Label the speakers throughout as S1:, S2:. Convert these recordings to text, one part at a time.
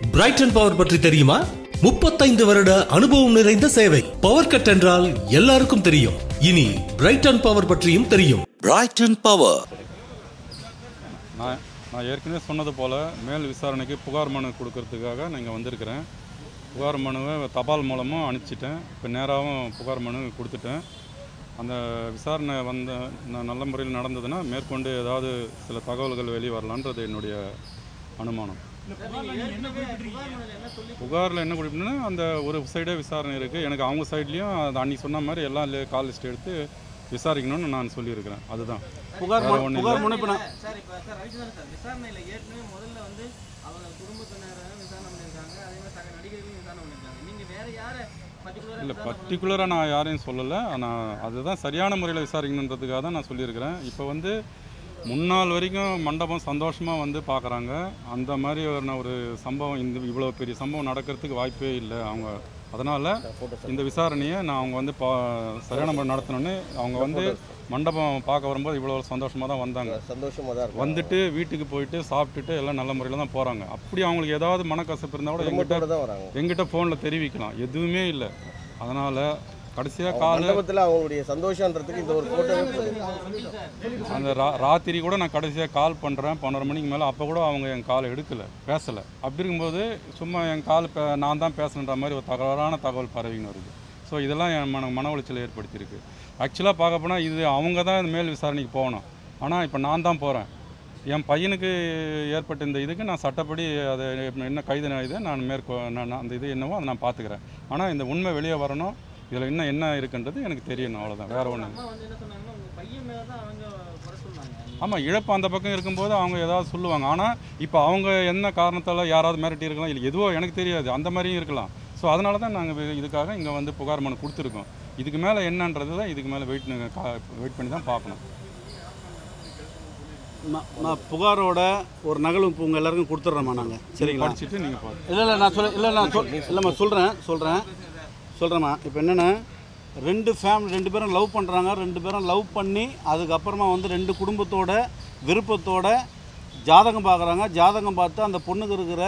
S1: Brayton power பற்றி தெரியுமா முப்பத்தைந்து வருட அனுபவம் நிறைந்த சேவை பவர் கட் என்றால் எல்லாருக்கும் தெரியும் இனி பிரைட்டன் பவர் பற்றியும் தெரியும்
S2: Brighton Power.
S3: நான் நான் ஏற்கனவே சொன்னது போல் மேல் விசாரணைக்கு புகார் மனு கொடுக்கறதுக்காக நான் இங்கே வந்திருக்கிறேன் புகார் மனுவை தபால் மூலமும் அனுப்பிச்சிட்டேன் இப்போ நேராகவும் புகார் மனு கொடுத்துட்டேன் அந்த விசாரணை வந்த ந- நல்ல முறையில் நடந்ததுன்னா மேற்கொண்டு ஏதாவது சில தகவல்கள் வெளியே வரலான்றது என்னுடைய அனுமானம் புகாரில் என்ன குறிப்பிட்டா அந்த ஒரு சைடே விசாரணை இருக்குது எனக்கு அவங்க சைட்லேயும் அது அன்னைக்கு சொன்ன மாதிரி எல்லாம் கால் லிஸ்ட் எடுத்து விசாரிக்கணும்னு நான் சொல்லியிருக்கிறேன் அதுதான்
S4: புகார்
S3: வேற
S4: மனு-
S3: ஒண்ணும்
S4: புகார்
S3: இல்ல.
S4: மனு இப்போ நான்
S5: சார் இப்போ சார் ரவிச்சந்திரன் சார் விசாரணையில் ஏற்கனவே முதல்ல வந்து அவங்க குடும்பத்தினரை விசாரணை பண்ணியிருக்காங்க அதே மாதிரி சக நடிகர்களையும் விசாரணை பண்ணியிருக்காங்க நீங்கள் வேற யாரை பர்டிகுலராக
S3: இல்லை பர்டிகுலராக நான் யாரையும் சொல்லலை ஆனால் அதுதான் சரியான முறையில் விசாரிக்கணுன்றதுக்காக தான் நான் சொல்லியிருக்கிறேன் இப்போ வந்து முன்னாள் வரைக்கும் மண்டபம் சந்தோஷமாக வந்து பார்க்குறாங்க அந்த மாதிரி ஒரு ஒரு சம்பவம் இந்த இவ்வளோ பெரிய சம்பவம் நடக்கிறதுக்கு வாய்ப்பே இல்லை அவங்க அதனால் இந்த விசாரணையை நான் அவங்க வந்து பா சரியான முறை நடத்தணும்னு அவங்க வந்து மண்டபம் பார்க்க வரும்போது இவ்வளோ சந்தோஷமாக தான் வந்தாங்க
S6: சந்தோஷமா தான் இருக்கும்
S3: வந்துட்டு வீட்டுக்கு போயிட்டு சாப்பிட்டுட்டு எல்லாம் நல்ல முறையில் தான் போகிறாங்க அப்படி அவங்களுக்கு ஏதாவது மனக்கசப்பு இருந்தால் கூட எங்கிட்ட
S6: குடும்பத்தோட தான் வராங்க
S3: எங்கிட்ட ஃபோனில் தெரிவிக்கலாம் எதுவுமே இல்லை அதனால் கடைசியாக காலை
S6: மண்டபத்துல அவங்களுடைய சந்தோஷன்றதுக்கு இந்த ஒரு போட்டோ
S3: அந்த ரா ராத்திரி கூட நான் கடைசியாக கால் பண்ணுறேன் பன்னெண்டு மணிக்கு மேலே அப்போ கூட அவங்க என் கால் எடுக்கலை பேசலை அப்படி இருக்கும்போது சும்மா என் கால் பே நான் தான் பேசுன்ற மாதிரி ஒரு தகவலான தகவல் பரவின்னு வருது ஸோ இதெல்லாம் என் மன மன உளைச்சலை ஏற்படுத்தியிருக்கு ஆக்சுவலாக பார்க்க போனால் இது அவங்க தான் இந்த மேல் விசாரணைக்கு போகணும் ஆனால் இப்போ நான் தான் போகிறேன் என் பையனுக்கு ஏற்பட்ட இந்த இதுக்கு நான் சட்டப்படி அதை என்ன கைது இதை நான் மேற்கொ நான் நான் அந்த இது என்னவோ அதை நான் பார்த்துக்கிறேன் ஆனால் இந்த உண்மை வெளியே வரணும் இதில் இன்னும் என்ன இருக்குன்றது எனக்கு தெரியணும் அவ்வளோதான் வேற ஒன்றும்
S5: அம்மா வந்து என்ன சொன்னாங்கன்னா உங்கள் பையன் மேலே தான் அவங்க குறை சொன்னாங்க
S3: ஆமாம் இழப்பு அந்த பக்கம் இருக்கும்போது அவங்க ஏதாவது சொல்லுவாங்க ஆனால் இப்போ அவங்க என்ன காரணத்தால் யாராவது மிரட்டி இருக்கலாம் இல்லை எதுவோ எனக்கு தெரியாது அந்த மாதிரியும் இருக்கலாம் ஸோ அதனால தான் நாங்கள் இதுக்காக இங்கே வந்து புகார் மனு கொடுத்துருக்கோம் இதுக்கு மேலே என்னன்றது தான் இதுக்கு மேலே வெயிட் வெயிட் பண்ணி தான் பார்க்கணும்
S4: நான் நான் புகாரோட ஒரு நகல் இப்போ உங்கள் எல்லாருக்கும் கொடுத்துட்றோம்மா நாங்கள் சரிங்களா
S3: படிச்சுட்டு நீங்கள் பாருங்க
S4: இல்லை இல்லை நான் சொல்ல இல்லை நான் சொல் இல்லைம்மா சொல்கிறேன் சொல்கிறேன் சொல்கிறேம்மா இப்போ என்னென்னா ரெண்டு ஃபேமிலி ரெண்டு பேரும் லவ் பண்ணுறாங்க ரெண்டு பேரும் லவ் பண்ணி அதுக்கப்புறமா வந்து ரெண்டு குடும்பத்தோட விருப்பத்தோட ஜாதகம் பார்க்குறாங்க ஜாதகம் பார்த்து அந்த பொண்ணுக்கு இருக்கிற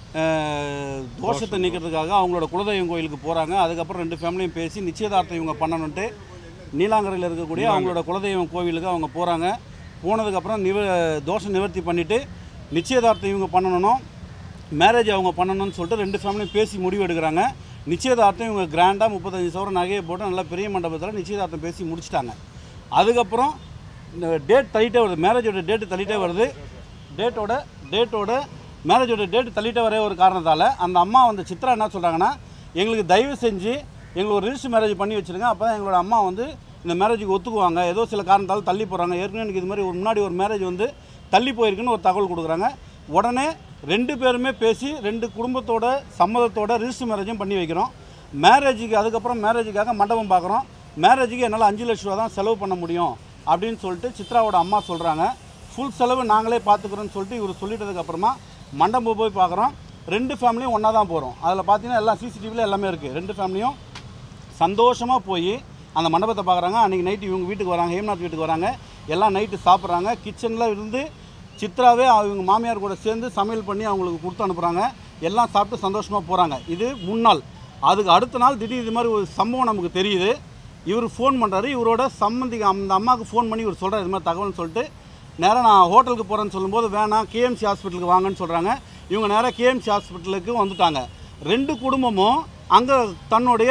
S4: அஹ், தோஷத்தை நீக்கிறதுக்காக அவங்களோட குலதெய்வம் கோயிலுக்கு போகிறாங்க அதுக்கப்புறம் ரெண்டு ஃபேமிலியும் பேசி நிச்சயதார்த்தம் இவங்க பண்ணணுன்ட்டு நீலாங்கரையில் இருக்கக்கூடிய அவங்களோட குலதெய்வம் கோவிலுக்கு அவங்க போகிறாங்க போனதுக்கப்புறம் நிவ தோஷம் நிவர்த்தி பண்ணிவிட்டு நிச்சயதார்த்தம் இவங்க பண்ணணும் மேரேஜ் அவங்க பண்ணணும்னு சொல்லிட்டு ரெண்டு ஃபேமிலியும் பேசி முடிவு எடுக்கிறாங்க நிச்சயதார்த்தம் இவங்க கிராண்டாக முப்பத்தஞ்சு சவரம் நகையை போட்டு நல்லா பெரிய மண்டபத்தில் நிச்சயதார்த்தம் பேசி முடிச்சிட்டாங்க அதுக்கப்புறம் இந்த டேட் தள்ளிட்டே வருது மேரேஜோட டேட்டு தள்ளிட்டே வருது டேட்டோட டேட்டோட மேரேஜோட டேட் தள்ளிட்டே வர ஒரு காரணத்தால் அந்த அம்மா வந்து சித்ரா என்ன சொல்கிறாங்கன்னா எங்களுக்கு தயவு செஞ்சு எங்களுக்கு ஒரு ரிஜிஸ்டர் மேரேஜ் பண்ணி வச்சுருங்க அப்போ தான் எங்களோட அம்மா வந்து இந்த மேரேஜுக்கு ஒத்துக்குவாங்க ஏதோ சில காரணத்தால் தள்ளி போகிறாங்க ஏற்கனவே எனக்கு இது மாதிரி ஒரு முன்னாடி ஒரு மேரேஜ் வந்து தள்ளி போயிருக்குன்னு ஒரு தகவல் கொடுக்குறாங்க உடனே ரெண்டு பேருமே பேசி ரெண்டு குடும்பத்தோட சம்மதத்தோட ரிஜிஸ்டர் மேரேஜும் பண்ணி வைக்கிறோம் மேரேஜுக்கு அதுக்கப்புறம் மேரேஜுக்காக மண்டபம் பார்க்குறோம் மேரேஜுக்கு என்னால் அஞ்சு லட்ச ரூபா தான் செலவு பண்ண முடியும் அப்படின்னு சொல்லிட்டு சித்ராவோட அம்மா சொல்கிறாங்க ஃபுல் செலவு நாங்களே பார்த்துக்குறோன்னு சொல்லிட்டு இவர் சொல்லிட்டதுக்கப்புறமா மண்டபம் போய் பார்க்குறோம் ரெண்டு ஃபேமிலியும் ஒன்றா தான் போகிறோம் அதில் பார்த்தீங்கன்னா எல்லாம் சிசிடிவியில் எல்லாமே இருக்குது ரெண்டு ஃபேமிலியும் சந்தோஷமாக போய் அந்த மண்டபத்தை பார்க்குறாங்க அன்றைக்கி நைட்டு இவங்க வீட்டுக்கு வராங்க ஹேம்நாத் வீட்டுக்கு வராங்க எல்லாம் நைட்டு சாப்பிட்றாங்க கிச்சனில் இருந்து சித்ராவே அவங்க மாமியார் கூட சேர்ந்து சமையல் பண்ணி அவங்களுக்கு கொடுத்து அனுப்புகிறாங்க எல்லாம் சாப்பிட்டு சந்தோஷமாக போகிறாங்க இது முன்னாள் அதுக்கு அடுத்த நாள் திடீர் இது மாதிரி ஒரு சம்பவம் நமக்கு தெரியுது இவர் ஃபோன் பண்ணுறாரு இவரோட சம்மந்தி அந்த அம்மாவுக்கு ஃபோன் பண்ணி இவர் சொல்கிறார் இது மாதிரி தகவல்னு சொல்லிட்டு நேராக நான் ஹோட்டலுக்கு போகிறேன்னு சொல்லும்போது வேணாம் கேஎம்சி ஹாஸ்பிட்டலுக்கு வாங்கன்னு சொல்கிறாங்க இவங்க நேராக கேஎம்சி ஹாஸ்பிட்டலுக்கு வந்துட்டாங்க ரெண்டு குடும்பமும் அங்கே தன்னுடைய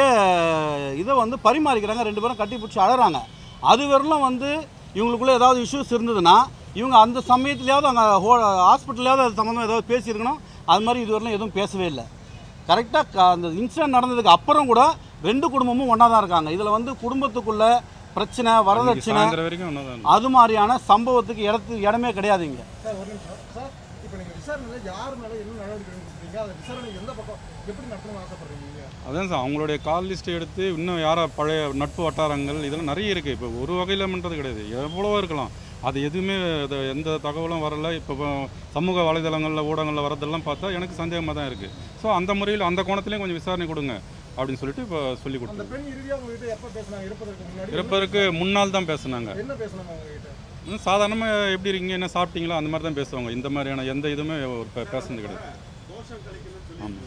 S4: இதை வந்து பரிமாறிக்கிறாங்க ரெண்டு பேரும் கட்டி பிடிச்சி அழறாங்க அது வரலும் வந்து இவங்களுக்குள்ள ஏதாவது இஷ்யூஸ் இருந்ததுன்னா இவங்க அந்த சமயத்துலையாவது அங்கே ஹோ ஹாஸ்பிட்டல்லையாவது அது சம்மந்தம் ஏதாவது பேசியிருக்கணும் அது மாதிரி இது வரலும் எதுவும் பேசவே இல்லை கரெக்டாக அந்த இன்சிடென்ட் நடந்ததுக்கு அப்புறம் கூட ரெண்டு குடும்பமும் ஒன்றா தான் இருக்காங்க இதில் வந்து குடும்பத்துக்குள்ள பிரச்சனை வரதட்சணை
S3: சாயந்தரம் வரைக்கும் ஒன்றா தான்
S4: அது மாதிரியான சம்பவத்துக்கு இடத்து இடமே கிடையாது இங்கே
S7: சார் ஒரு நிமிஷம் சார் இப்போ நீங்கள் விசாரணையில் யார் மேலே என்ன நடவடிக்கை எடுக்கிறீங்க அந்த விசாரணை எந்த பக்கம் எப்படி நடத்தணும்னு ஆசைப்படுறீங்க
S3: அதான் சார் அவங்களுடைய கால் லிஸ்ட் எடுத்து இன்னும் யாரா பழைய நட்பு வட்டாரங்கள் இதெல்லாம் நிறைய இருக்குது இப்போ ஒரு வகையில் பண்ணுறது கிடையாது எவ்வளவோ இருக்கலாம் அது எதுவுமே அது எந்த தகவலும் வரல இப்போ சமூக வலைதளங்களில் ஊடகங்களில் வரதெல்லாம் பார்த்தா எனக்கு சந்தேகமாக தான் இருக்குது ஸோ அந்த முறையில் அந்த கோணத்துலேயும் கொஞ்சம் விசாரணை கொடுங்க அப்படின்னு சொல்லிட்டு இப்போ சொல்லி
S7: அந்த
S3: கொடுத்தோம்
S7: பெண் இறுதியாக உங்ககிட்ட எப்போ பேசுனாங்க இறப்பதற்கு முன்னாடி
S3: இறப்பதற்கு முன்னால் தான் பேசுனாங்க
S7: என்ன பேசுனாங்க உங்ககிட்ட
S3: சாதாரணமாக எப்படி இருக்கீங்க என்ன சாப்பிட்டீங்களா அந்த மாதிரி தான் பேசுவாங்க இந்த மாதிரியான எந்த இதுவுமே ஒரு பே- பேசுனது கிடையாது ஆமாம்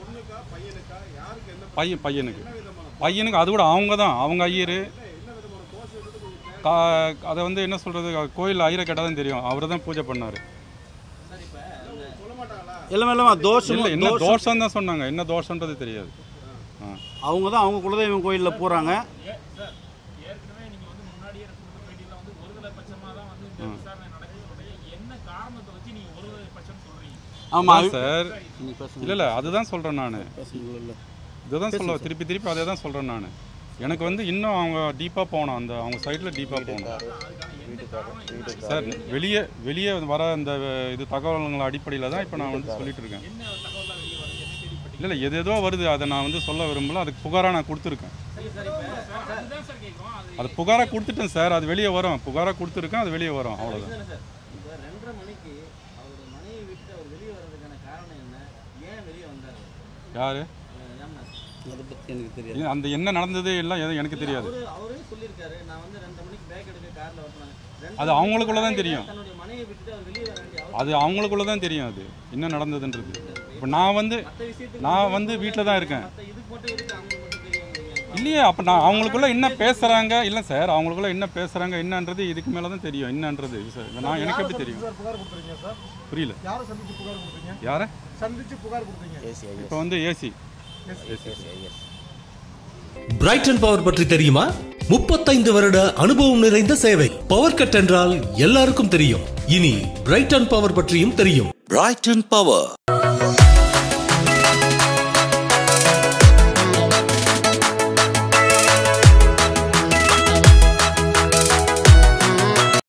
S3: பையன் பையனுக்கு பையனுக்கு அது கூட அவங்க தான் அவங்க ஐயர் கா அதை வந்து என்ன சொல்கிறது கோயில் ஐயரை கேட்டால் தான் தெரியும் அவர் தான் பூஜை பண்ணார்
S4: எல்லாமே எல்லாமே தோஷம்
S3: இல்லை என்ன தோஷம் தான் சொன்னாங்க என்ன தோஷன்றது தெரியாது ஆ
S4: அவங்க தான் அவங்க குலதெய்வம் கோயிலில் போகிறாங்க
S2: ஏற்கனவே நீங்க வந்து முன்னாடியே கொடுத்த பேட்டியில வந்து ஒருதலை பட்சமா தான் வந்து இந்த விசாரணை நடக்குது என்ன காரணத்தை வச்சு நீங்க ஒருதலை பட்சம் சொல்றீங்க
S4: ஆமாம்
S3: சார்
S4: நீங்கள் பேசுங்க
S3: இல்லை இல்லை அதுதான் சொல்கிறேன் நான்
S4: பேசுங்களா
S3: இதுதான் சொல்ல திருப்பி திருப்பி அதே தான் சொல்கிறேன் நான் எனக்கு வந்து இன்னும் அவங்க டீப்பாக போகணும் அந்த அவங்க சைடில் டீப்பாக போகணும் சார் வெளியே வெளியே வர அந்த இது தகவல்கள் அடிப்படையில் தான் இப்போ நான் வந்து சொல்லிட்டு இருக்கேன் இல்லை இல்லை எது ஏதோ வருது அதை நான் வந்து சொல்ல விரும்பல அதுக்கு புகாராக நான் கொடுத்துருக்கேன்
S2: அதுதான் சார் கேட்குறோம் அது
S3: அது புகாராக கொடுத்துட்டேன் சார் அது வெளியே வரும் புகாராக கொடுத்துருக்கேன் அது வெளியே வரும் அவ்வளோதான்
S5: தானே சார் இப்போ ரெண்டரை மணிக்கு அவரோட மனைவி விட்டு அவர் வெளியே வர்றதுக்கான காரணம் என்ன ஏன் வெளியே வந்தார்
S3: யார்
S5: ஏம்னா
S4: அதை பற்றி எனக்கு தெரியாது
S3: அந்த என்ன நடந்தது எல்லாம் எதுவும் எனக்கு தெரியாது
S5: அவரு அவரே சொல்லியிருக்காரு நான் வந்து ரெண்டரை மணிக்கு பேக் எடுக்க கார்ல வரணும்
S3: அது அவங்களுக்குள்ள தான் தெரியும்.
S5: தன்னுடைய மனைவியை விட்டுட்டு அவர் வெளியே வர வேண்டிய அவசியம்
S3: அது அவங்களுக்குள்ள தான் தெரியும் அது என்ன நடந்ததுன்றது இப்போ நான் வந்து
S5: மற்ற விஷயத்துக்கு
S3: நான் வந்து வீட்டில் தான் இருக்கேன்
S5: மற்ற இதுக்கு மட்டும் எதுக்கு அவங்களுக்கு மட்டும் தெரியும்
S3: இல்லையே அப்போ நான் அவங்களுக்குள்ள என்ன பேசுகிறாங்க இல்லை சார் அவங்களுக்குள்ள என்ன பேசுகிறாங்க என்னன்றது இதுக்கு மேலே தான் தெரியும் என்னன்றது சார் நான் எனக்கு எப்படி தெரியும்
S7: சார் புகார் கொடுத்துறீங்க சார்
S3: புரியல
S7: யாரை சந்திச்சு புகார் கொடுத்தீங்க
S3: யாரை
S7: சந்திச்சு புகார் கொடுத்தீங்க
S6: ஏசி
S3: இப்போ வந்து AC
S6: IS IS
S1: Brighton power பற்றி தெரியுமா முப்பத்தைந்து வருட அனுபவம் நிறைந்த சேவை பவர் கட் என்றால் எல்லாருக்கும் தெரியும் இனி பிரைட்டன் பவர் பற்றியும் தெரியும்
S8: Brighton Power